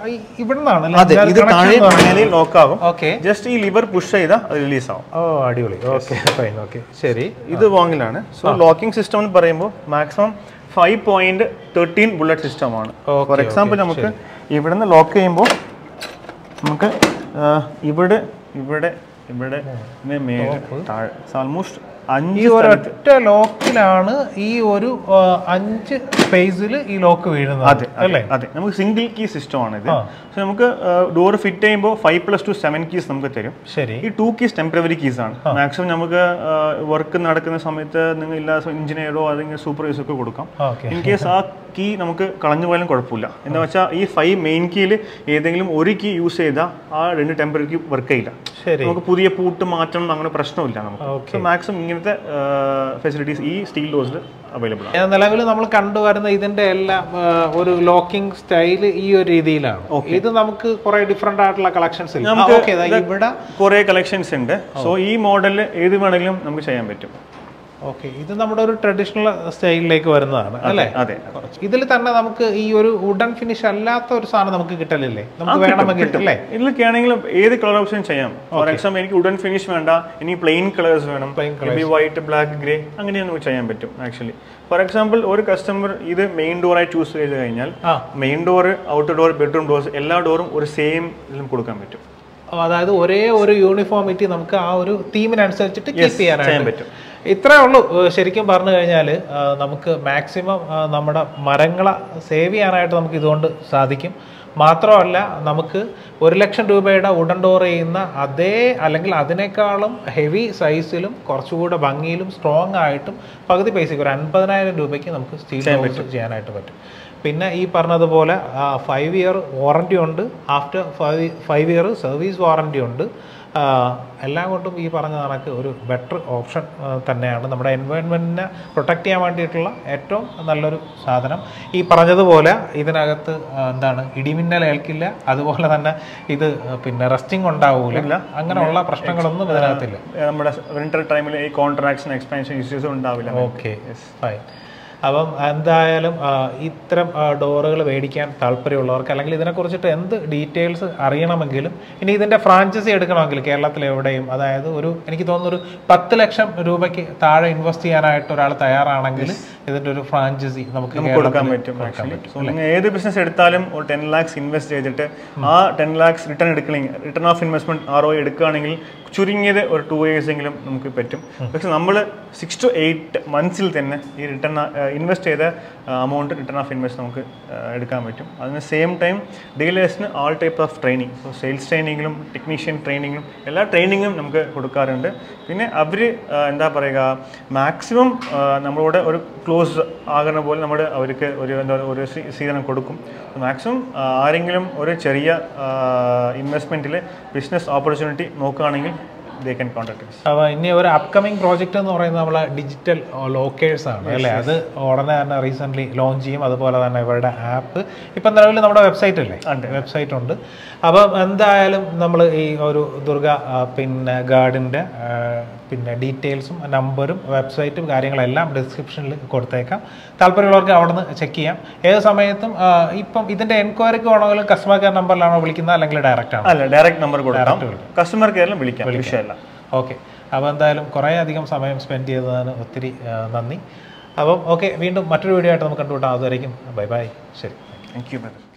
ഇവിടെ അതെ ഇത് താഴെ മേലെ ലോക്ക് ആകും ഓക്കെ ജസ്റ്റ് ഈ ലിവർ പുഷ് ചെയ്താൽ അത് റിലീസ് ആവും ഓ അടിപൊളി ഓക്കെ ഫൈൻ ഓക്കെ ശരി ഇത് വാങ്ങിലാണ് സോ ലോക്കിംഗ് സിസ്റ്റം എന്ന് പറയുമ്പോൾ maximum five point thirteen bullet system ആണ് Okay, ഫോർ എക്സാമ്പിൾ നമുക്ക് ഇവിടെ നിന്ന് ലോക്ക് ചെയ്യുമ്പോൾ നമുക്ക് ആ, ഇവിടെ ഇവിടെ ഇവിടെ പിന്നെ മേലെ താഴെ ആൾമോസ്റ്റ് അഞ്ച് ഈ ഒരൊറ്റ ലോക്കിലാണ് ഈ ഒരു ആ, അഞ്ച് സ്പേസിൽ ഈ ലോക്ക് വീഴുന്നത് അതെ അല്ലേ അതെ നമുക്ക് സിംഗിൾ കീ സിസ്റ്റം ആണ് ഇത് സോ നമുക്ക് ഡോർ ഫിറ്റ് ചെയ്യുമ്പോൾ five plus two seven keys നമുക്ക് തരും ശരി ഈ ടു കീസ് ടെമ്പററി കീസ് ആണ് മാക്സിമം നമുക്ക് വർക്ക് നടക്കുന്ന സമയത്ത് നിങ്ങൾ ഇല്ല എഞ്ചിനീയറോ അല്ലെങ്കിൽ സൂപ്പർവൈസർ ഒക്കെ കൊടുക്കാം ഓക്കെ ഇൻ കേസ് ആ കീ നമുക്ക് കളഞ്ഞു പോയാലും കുഴപ്പമില്ല എന്ന് വെച്ചാൽ ഈ ഫൈവ് മെയിൻ കീയിൽ ഏതെങ്കിലും ഒരു കീ യൂസ് ചെയ്താൽ ആ രണ്ട് ടെമ്പററി കീ വർക്ക് ചെയ്യില്ല ശരി നമുക്ക് പുതിയ പൂട്ട് മാറ്റണം അങ്ങനെ പ്രശ്നമില്ല നമുക്ക് Okay. സോ മാക്സിമം ഇങ്ങനത്തെ ഫെസിലിറ്റീസ് ഈ സ്റ്റീൽ ഡോസിൽ അവൈലബിൾ ആണ് നിലവിൽ നമ്മൾ കണ്ടുവരുന്ന ഇതിന്റെ എല്ലാം ആ, ഒരു ലോക്കിംഗ് സ്റ്റൈൽ ഈ ഒരു രീതിയിലാണ് ഇത് നമുക്ക് കുറെ ഡിഫറെന്റ് ആയിട്ടുള്ള കളക്ഷൻസ് ഇല്ല നമുക്ക് ഓക്കെ ഇവിടെ കുറേ കളക്ഷൻസ് ഉണ്ട് സോ ഈ മോഡലിൽ ഏത് വേണമെങ്കിലും നമുക്ക് ചെയ്യാൻ പറ്റും ഓക്കെ ഇത് നമ്മുടെ ഒരു ട്രഡീഷണൽ സ്റ്റൈലിലേക്ക് വരുന്നതാണ് അല്ലേ അതെ ഇതിൽ തന്നെ നമുക്ക് ഈ ഒരു വുഡൻ ഫിനിഷ് അല്ലാത്ത ഒരു സാധനം നമുക്ക് കിട്ടലില്ലേ നമുക്ക് വേണമെങ്കിൽ അല്ലേ ഇതിലൊക്കെ ആണെങ്കിൽ ഏത് കളർ ഓപ്ഷൻ ചെയ്യാം ഫോർ എക്സാമ്പിൾ എനിക്ക് ഉഡൻ ഫിനിഷ് വേണ്ട ഇനി പ്ലെയിൻ കളേഴ്സ് വേണം Plain വൈറ്റ് ബ്ലാക്ക് ഗ്രേ അങ്ങനെ നമുക്ക് ചെയ്യാൻ പറ്റും ആക്ച്വലി ഫോർ എക്സാമ്പിൾ ഒരു കസ്റ്റമർ ഇത് മെയിൻ ഡോറായി ചൂസ് ചെയ്ത് കഴിഞ്ഞാൽ ആ. Main door outer door bedroom doors എല്ലാ ഡോറും ഒരു സെയിം ഇതിലും കൊടുക്കാൻ പറ്റും ഓ, അതായത് ഒരേ ഒരു യൂണിഫോമിറ്റി നമുക്ക് ആ ഒരു തീമിനനുസരിച്ചിട്ട് കീപ്പ് ചെയ്യാൻ ചെയ്യാനായിട്ട് പറ്റും ഇത്രേ ഉള്ളൂ ഏഹ് ശരിക്കും പറഞ്ഞു കഴിഞ്ഞാൽ നമുക്ക് മാക്സിമം നമ്മുടെ മരങ്ങളെ സേവ് ചെയ്യാനായിട്ട് നമുക്ക് ഇതുകൊണ്ട് സാധിക്കും മാത്രമല്ല നമുക്ക് ഒരു ലക്ഷം രൂപയുടെ ഉടൻ ഡോർ ചെയ്യുന്ന അതേ അല്ലെങ്കിൽ അതിനേക്കാളും ഹെവി സൈസിലും കുറച്ചുകൂടെ ഭംഗിയിലും സ്ട്രോങ് ആയിട്ടും പകുതി പൈസയ്ക്ക് ഒരു അൻപതിനായിരം രൂപയ്ക്ക് നമുക്ക് സ്റ്റീൽ ഡോർസ് ചെയ്യാനായിട്ട് പറ്റും പിന്നെ ഈ പറഞ്ഞതുപോലെ ഫൈവ് ഇയർ വാറണ്ടി ഉണ്ട് after five five year service warranty ഉണ്ട് ആ, എല്ലാം കൊണ്ടും ഈ പറഞ്ഞ കണക്ക് ഒരു ബെറ്റർ ഓപ്ഷൻ തന്നെയാണ് നമ്മുടെ എൻവയോൺമെൻറ്റിനെ പ്രൊട്ടക്റ്റ് ചെയ്യാൻ വേണ്ടിയിട്ടുള്ള ഏറ്റവും നല്ലൊരു സാധനം ഈ പറഞ്ഞതുപോലെ ഇതിനകത്ത് ആ, എന്താണ് ഇടിമിന്നൽ ഏൽക്കില്ല അതുപോലെ തന്നെ ഇത് പിന്നെ റെസ്റ്റിംഗ് ഉണ്ടാവില്ല അങ്ങനെയുള്ള പ്രശ്നങ്ങളൊന്നും ഇതിനകത്തില്ല ഏഹ് നമ്മുടെ വിന്റർ ടൈമിൽ ഈ കോൺട്രാക്ഷൻ എക്സ്പാൻഷൻ ഇഷ്യൂസ് ഉണ്ടാവില്ല ഓക്കെ ഫൈൻ അപ്പം എന്തായാലും ആ, ഇത്തരം ഡോറുകൾ മേടിക്കാൻ താല്പര്യമുള്ളവർക്ക് അല്ലെങ്കിൽ ഇതിനെക്കുറിച്ചിട്ട് എന്ത് ഡീറ്റെയിൽസ് അറിയണമെങ്കിലും ഇനി ഇതിൻ്റെ ഫ്രാഞ്ചൈസി എടുക്കണമെങ്കിൽ കേരളത്തിൽ എവിടെയും അതായത് ഒരു എനിക്ക് തോന്നുന്നു ഒരു പത്ത് ലക്ഷം രൂപയ്ക്ക് താഴെ ഇൻവെസ്റ്റ് ചെയ്യാനായിട്ട് ഒരാൾ തയ്യാറാണെങ്കിൽ ഇതിൻ്റെ ഒരു ഫ്രാഞ്ചൈസി നമുക്ക് കൊടുക്കാൻ കേരളത്തിൽ പറ്റും ആക്ച്വലി സോ നിങ്ങൾ ഏത് ബിസിനസ് എടുത്താലും ഒരു ടെൻ ലാക്സ് ഇൻവെസ്റ്റ് ചെയ്തിട്ട് ആ ടെൻ ലാക്സ് റിട്ടേൺ എടുക്കണമെങ്കിൽ return of investment R O എടുക്കുകയാണെങ്കിൽ ചുരുങ്ങിയത് ഒരു ടു ഇയേഴ്സ് എങ്കിലും നമുക്ക് പറ്റും പക്ഷെ നമ്മൾ സിക്സ് ടു എയ്റ്റ് മന്ത്സിൽ തന്നെ ഈ റിട്ടേൺ ഇൻവെസ്റ്റ് ചെയ്ത അമൗണ്ട് റിട്ടേൺ ഓഫ് ഇൻവെസ്റ്റ് നമുക്ക് ആ, എടുക്കാൻ പറ്റും അതിന് സെയിം ടൈം ഡീലേഴ്സിന് all type of training so sales ട്രെയിനിങ്ങിലും ടെക്നീഷ്യൻ ട്രെയിനിങ്ങും എല്ലാ ട്രെയിനിങ്ങും നമുക്ക് കൊടുക്കാറുണ്ട് പിന്നെ അവർ എന്താ പറയുക മാക്സിമം നമ്മളോട് ഒരു ക്ലോസ് ആകുന്ന പോലെ നമ്മൾ അവർക്ക് ഒരു എന്താ പറയുക ഒരു സീ- സീസണം കൊടുക്കും മാക്സിമം ആരെങ്കിലും ഒരു ചെറിയ ഇൻവെസ്റ്റ്മെൻറ്റിൽ ബിസിനസ് ഓപ്പർച്യൂണിറ്റി നോക്കുകയാണെങ്കിൽ ദേ ക്യാൻ കോൺടാക്ട് അപ്പോൾ ഇനി ഒരു അപ്കമിങ് പ്രോജക്റ്റ് എന്ന് പറയുന്നത് നമ്മളെ ഡിജിറ്റൽ ലോക്കേഴ്സ് ആണ് അല്ലേ അത് ഉടനെ തന്നെ റീസെൻ്റ്ലി ലോഞ്ച് ചെയ്യും അതുപോലെ തന്നെ ഇവരുടെ ആപ്പ് ഇപ്പം നിലവിൽ നമ്മുടെ വെബ്സൈറ്റ് അല്ലേ വെബ്സൈറ്റ് ഉണ്ട് അപ്പം എന്തായാലും നമ്മൾ ഈ ഒരു ദുർഗ ആ, പിന്നെ ഗാർഡിൻ്റെ പിന്നെ ഡീറ്റെയിൽസും നമ്പറും വെബ്സൈറ്റും കാര്യങ്ങളെല്ലാം ഡിസ്ക്രിപ്ഷനിൽ കൊടുത്തേക്കാം താല്പര്യമുള്ളവർക്ക് അവിടെ നിന്ന് ചെക്ക് ചെയ്യാം ഏത് സമയത്തും ആ, ഇപ്പം ഇതിൻ്റെ എൻക്വയറിക്ക് വേണമെങ്കിലും കസ്റ്റമർ കെയർ നമ്പറിലാണോ വിളിക്കുന്നത് അല്ലെങ്കിൽ ഡയറക്റ്റ് ആണോ അല്ല ഡയറക്റ്റ് നമ്പർ കൊടുക്കാം കസ്റ്റമർ കെയറിലും വിളിക്കാം വിഷയമല്ല ഓക്കെ അപ്പോൾ എന്തായാലും കുറേ അധികം സമയം സ്പെൻഡ് ചെയ്തതിന് ഒത്തിരി ആ, നന്ദി അപ്പം ഓക്കെ വീണ്ടും മറ്റൊരു വീഡിയോ ആയിട്ട് നമുക്ക് കണ്ടുകൂട്ടാം അതുവരേക്കും ബൈ ബൈ ശരി താങ്ക് യു ബ്രദർ